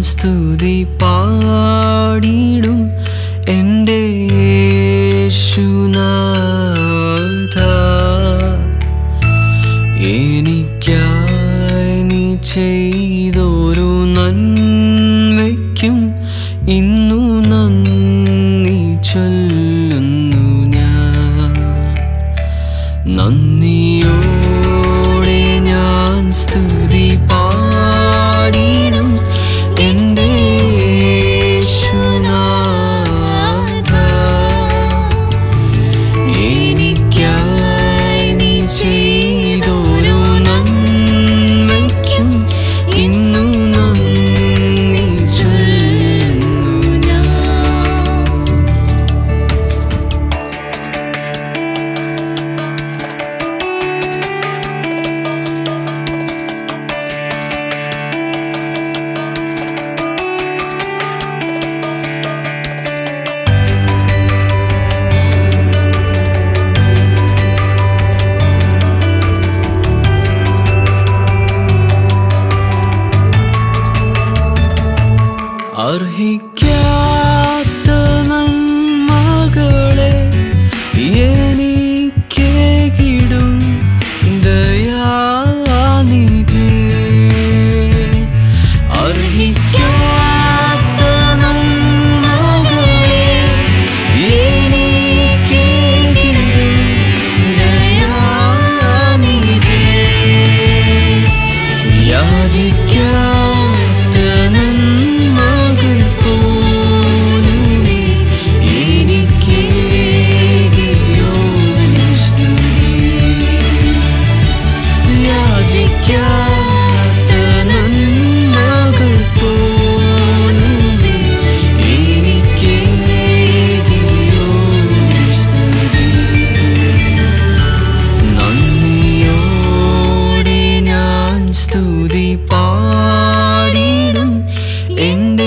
സ്തുതി പാടിടും എൻ്റെ യേശുനാഥ എനിക്കായി നീ ചെയ്തൊരു നന്മയ്ക്കും ഇന്നു നന്ദി ചൊല്ലുന്നു ഞാൻ നന്ദിയോടെ ഞാൻ സ്തുതി പാടിടും എൻ്റെ യേശുനാഥ എനിക്കായി നീ ചെയ്തൊരു നന്മയ്ക്കും ഇന്നു നന്ദി ചൊല്ലുന്നു ഞാൻ അർഹിക്കാത്ത നന്മകളെ എനിക്കേകിടും ദയാനിധി അർഹിക്കാത്ത നന്മകളെ എനിക്കേകിടും ദയാനിധി യാചിക്കാത്ത നന്മകൾ പോലും നീ എനിക്കേകിയോ സ്തുതി. യാചിക്കാത്ത നന്മകൾ പോലും നീ എനിക്കേകിയോ സ്തുതി. നന്ദിയോടെ ഞാൻ സ്തുതി പാടിടും എൻ്റെ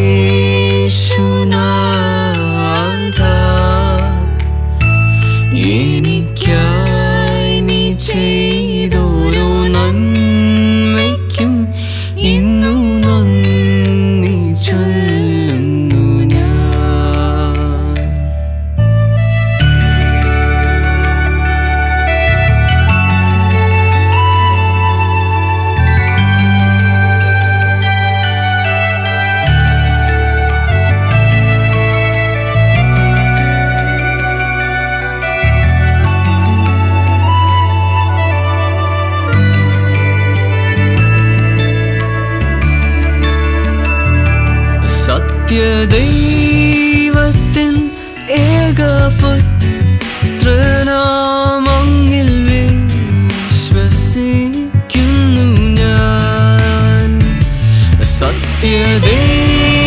യേശുനാഥ എനിക്കായി നീ ചെയ്തൊരു നന്മയ്ക്കും ഇന്നു നന്ദി ചൊല്ലുന്നു ഞാൻ സത്യദൈവത്തിൻ ഏകപുത്രനാമങ്ങിൽ വിശ്വസിക്കുന്നു ഞാൻ സത്യദൈവ